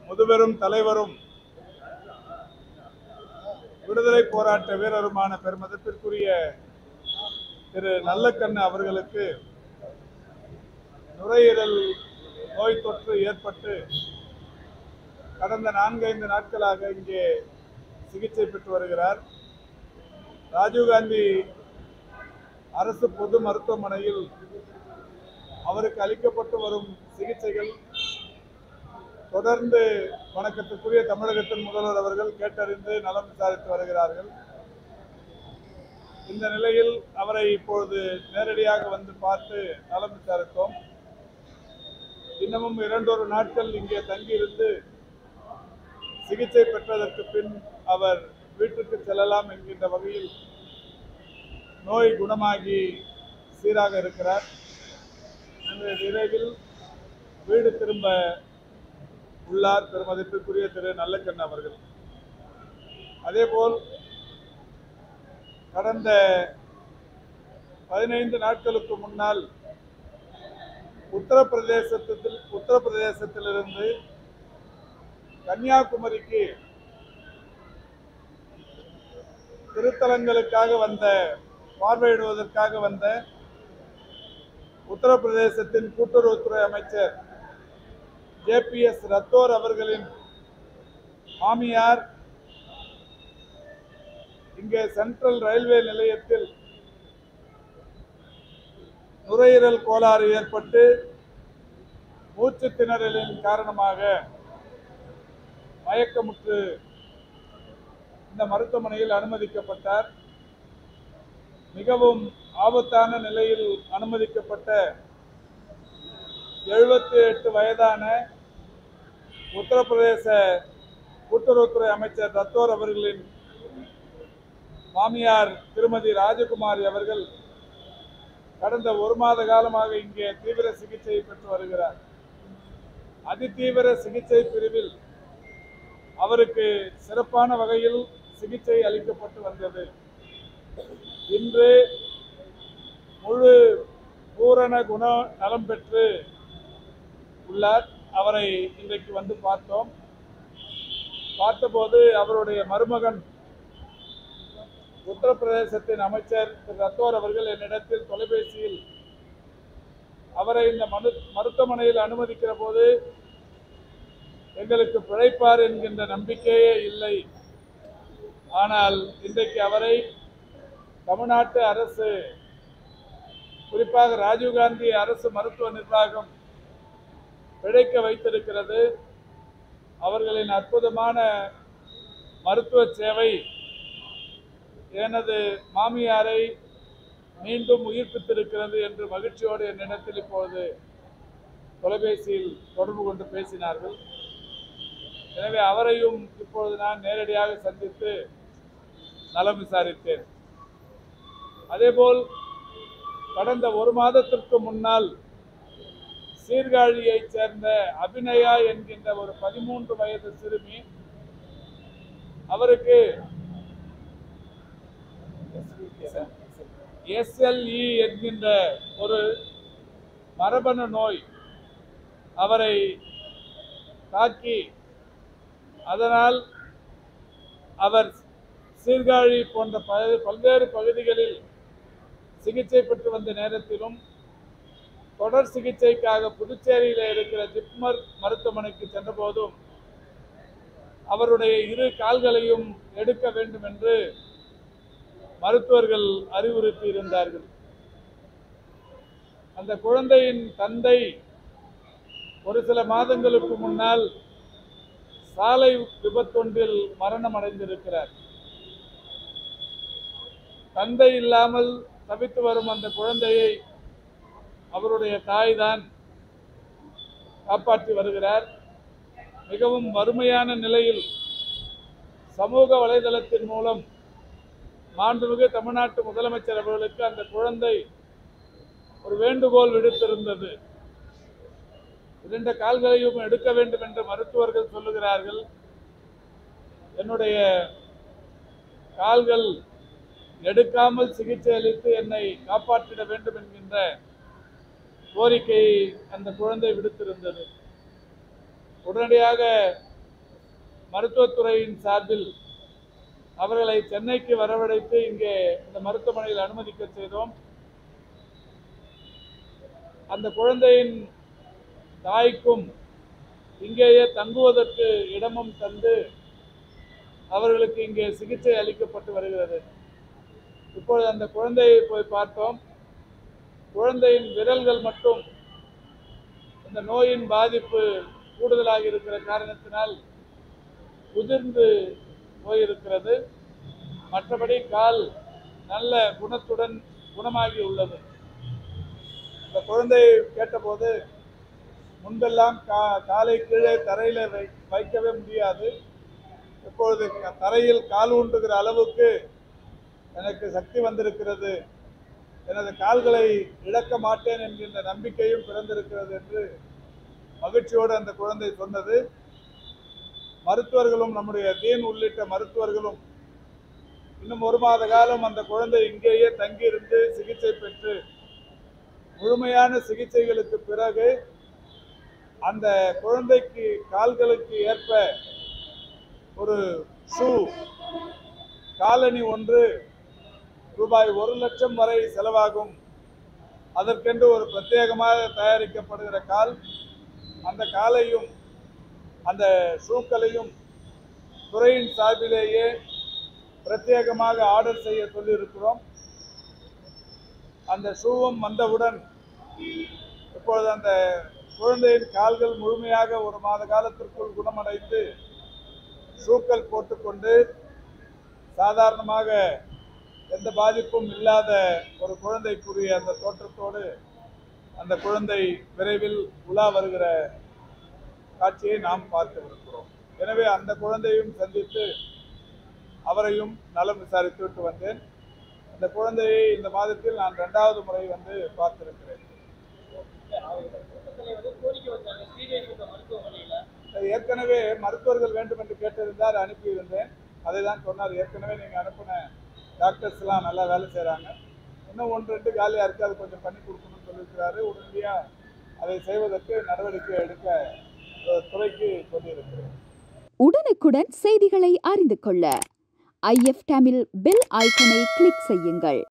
முதுபெரும் தலைவரும் விடுதலை போராட்ட வீரருமான பெருமதிப்பிற்குரிய திரு நல்லக்கண்ணு அவர்களுக்கு நுரையீரல் நோய் தொற்று ஏற்பட்டு கடந்த நான்கைந்து நாட்களாக இங்கே சிகிச்சை பெற்று வருகிறார் ராஜீவ்காந்தி அரசு பொது மருத்துவமனையில் அவருக்கு அளிக்கப்பட்டு வரும் சிகிச்சைகள் தொடர்ந்து வணக்கத்துக்குரிய தமிழகத்தின் முதல்வர் அவர்கள் கேட்டறிந்து நலம் விசாரித்து வருகிறார்கள் இந்த நிலையில் அவரை இப்பொழுது நேரடியாக வந்து பார்த்து நலம் விசாரித்தோம் இன்னமும் இரண்டொரு நாட்கள் இங்கே தங்கியிருந்து சிகிச்சை பெற்றதற்கு பின் அவர் வீட்டுக்கு செல்லலாம் என்கின்ற வகையில் நோய் குணமாகி சீராக இருக்கிறார் எனவே விரைவில் வீடு திரும்ப உள்ளார் பெருமதிப்பிற்குரிய திரு நல்லக்கண்ணு அவர்கள் அதேபோல் கடந்த பதினைந்து நாட்களுக்கு முன்னால் உத்தரப்பிரதேசத்தில் உத்தரப்பிரதேசத்திலிருந்து கன்னியாகுமரிக்கு திருத்தலங்களுக்காக வந்த பார்வையிடுவதற்காக வந்த உத்தரப்பிரதேசத்தின் கூட்டுறவுத்துறை அமைச்சர் ஜேபிஎஸ் ரத்தோர் அவர்களின் மாமியார் இங்கே சென்ட்ரல் ரயில்வே நிலையத்தில் நுரையீரல் கோளாறு ஏற்பட்டு மூச்சு திணறலின் காரணமாக மயக்கமுற்று இந்த மருத்துவமனையில் அனுமதிக்கப்பட்டார் மிகவும் ஆபத்தான நிலையில் அனுமதிக்கப்பட்ட எழுபத்தி எட்டு வயதான உத்தரப்பிரதேச கூட்டுறவுத்துறை அமைச்சர் ரத்தோர் அவர்களின் மாமியார் திருமதி ராஜகுமாரி அவர்கள் கடந்த ஒரு மாத காலமாக இங்கே தீவிர சிகிச்சை பெற்று வருகிறார் அதிதீவிர சிகிச்சை பிரிவில் அவருக்கு சிறப்பான வகையில் சிகிச்சை அளிக்கப்பட்டு வந்தது இன்று முழு பூரண குண நலம் பெற்று உள்ளார் அவரை இன்றைக்கு வந்து பார்த்தோம் பார்த்தபோது அவருடைய மருமகன் உத்தரப்பிரதேசத்தின் அமைச்சர் திரு ரத்தோர் அவர்கள் என்னிடத்தில் தொலைபேசியில் அவரை இந்த மனு மருத்துவமனையில் அனுமதிக்கிற போது எங்களுக்கு பிழைப்பார் என்கின்ற நம்பிக்கையே இல்லை ஆனால் இன்றைக்கு அவரை தமிழ்நாட்டு அரசு குறிப்பாக ராஜீவ்காந்தி அரசு மருத்துவ நிர்வாகம் பிழைக்க வைத்திருக்கிறது அவர்களின் அற்புதமான மருத்துவ சேவை எனது மாமியாரை மீண்டும் உயிர்ப்பித்திருக்கிறது என்று மகிழ்ச்சியோடு என்னிடத்தில் இப்பொழுது தொலைபேசியில் தொடர்பு கொண்டு பேசினார்கள் எனவே அவரையும் இப்பொழுது நான் நேரடியாக சந்தித்து நலம் விசாரித்தேன் அதேபோல் கடந்த ஒரு மாதத்திற்கு முன்னால் சீர்காழியைச் சேர்ந்த அபிநயா என்கின்ற ஒரு பதிமூன்று வயது சிறுமி அவருக்கு எஸ்எல்இ என்கின்ற ஒரு மரபணு நோய் அவரை தாக்கி அதனால் அவர் சீர்காழி போன்ற பல- பல்வேறு பகுதிகளில் சிகிச்சை பெற்று வந்த நேரத்திலும் தொடர் சிகிச்சைக்காக புதுச்சேரியில் இருக்கிற ஜிப்மர் மருத்துவமனைக்கு சென்றபோதும் அவருடைய இரு கால்களையும் எடுக்க வேண்டும் என்று மருத்துவர்கள் அறிவுறுத்தி இருந்தார்கள் அந்த குழந்தையின் தந்தை ஒரு சில மாதங்களுக்கு முன்னால் சாலை விபத்தொன்றில் மரணம் அடைந்திருக்கிறார் தந்தை இல்லாமல் தவித்து வரும் அந்த குழந்தையை அவருடைய தாய்தான் காப்பாற்றி வருகிறார் மிகவும் வறுமையான நிலையில் சமூக வலைதளத்தின் மூலம் மாண்புமிகு தமிழ்நாட்டு முதலமைச்சர் அவர்களுக்கு அந்த குழந்தை ஒரு வேண்டுகோள் விடுத்திருந்தது இரண்டு கால்களையும் எடுக்க வேண்டும் என்று மருத்துவர்கள் சொல்லுகிறார்கள் என்னுடைய கால்கள் எடுக்காமல் சிகிச்சை அளித்து என்னை காப்பாற்றிட வேண்டும் என்கின்ற கோரிக்கையை அந்த குழந்தை விடுத்திருந்தது உடனடியாக மருத்துவத்துறையின் சார்பில் அவர்களை சென்னைக்கு வரவழைத்து இங்கே இந்த மருத்துவமனையில் அனுமதிக்க செய்தோம் அந்த குழந்தையின் தாய்க்கும் இங்கேயே தங்குவதற்கு இடமும் தந்து அவர்களுக்கு இங்கே சிகிச்சை அளிக்கப்பட்டு வருகிறது இப்பொழுது அந்த குழந்தையை போய் பார்த்தோம் குழந்தையின் விரல்கள் மட்டும் இந்த நோயின் பாதிப்பு கூடுதலாக இருக்கிற காரணத்தினால் உதிர்ந்து போயிருக்கிறது மற்றபடி கால் நல்ல குணத்துடன் குணமாகி உள்ளது இந்த குழந்தையை கேட்டபோது முன்பெல்லாம் கா காலை கீழே தரையில் வை வைக்கவே முடியாது இப்பொழுது க- தரையில் கால் ஊன்றுகிற அளவுக்கு எனக்கு சக்தி வந்திருக்கிறது எனது கால்களை இழக்க மாட்டேன் என்கின்ற நம்பிக்கையும் பிறந்திருக்கிறது என்று மகிழ்ச்சியோடு அந்த குழந்தை சொன்னது மருத்துவர்களும் நம்முடைய தீன் உள்ளிட்ட மருத்துவர்களும் இன்னும் ஒரு மாத காலம் அந்த குழந்தை இங்கேயே தங்கியிருந்து சிகிச்சை பெற்று முழுமையான சிகிச்சைகளுக்கு பிறகு அந்த குழந்தைக்கு கால்களுக்கு ஏற்ப ஒரு ஷூ காலணி ஒன்று ரூபாய் ஒரு லட்சம் வரை செலவாகும் அதற்கென்று ஒரு பிரத்யேகமாக தயாரிக்கப்படுகிற கால் அந்த காலையும் அந்த ஷூக்களையும் துறையின் சார்பிலேயே பிரத்யேகமாக ஆர்டர் செய்ய சொல்லியிருக்கிறோம் அந்த ஷூவும் வந்தவுடன் இப்பொழுது அந்த குழந்தையின் கால்கள் முழுமையாக ஒரு மாத காலத்திற்குள் குணமடைந்து ஷூக்கள் போட்டுக்கொண்டு சாதாரணமாக எந்த பாதிப்பும் இல்லாத ஒரு குழந்தைக்குரிய அந்த தோற்றத்தோடு அந்த குழந்தை விரைவில் உலா வருகிற காட்சியை நாம் பார்க்கவிருக்கிறோம் எனவே அந்த குழந்தையும் சந்தித்து அவரையும் நலம் விசாரித்து விட்டு வந்தேன் அந்த குழந்தையை இந்த மாதத்தில் நான் இரண்டாவது முறை வந்து பார்த்திருக்கிறேன் கூட்டத்தில் வந்து கோரிக்கை வச்சாங்க ஸ்ரீரேணிகுண்ட மருத்துவமனையில ஏற்கனவே மருத்துவர்கள் வேண்டும் என்று கேட்டிருந்தார் அனுப்பியிருந்தேன் அதை தான் சொன்னார் ஏற்கனவே நீங்கள் அனுப்பின டாக்டர்ஸ்லாம் நல்லா வேலை செய்கிறாங்க இன்னும் ஒன்று ரெண்டு காலியாக இருக்குது அது கொஞ்சம் பண்ணி கொடுக்கணும்னு சொல்லியிருக்கிறாரு உடனடியாக அதை செய்வதற்கு நடவடிக்கை எடுக்க அஹ், துறைக்கு சொல்லியிருக்கிறேன் உடனுக்குடன் செய்திகளை அறிந்து கொள்ள ஐஎஃப் தமிழ் பெல் ஐக்கனை கிளிக் செய்யுங்கள்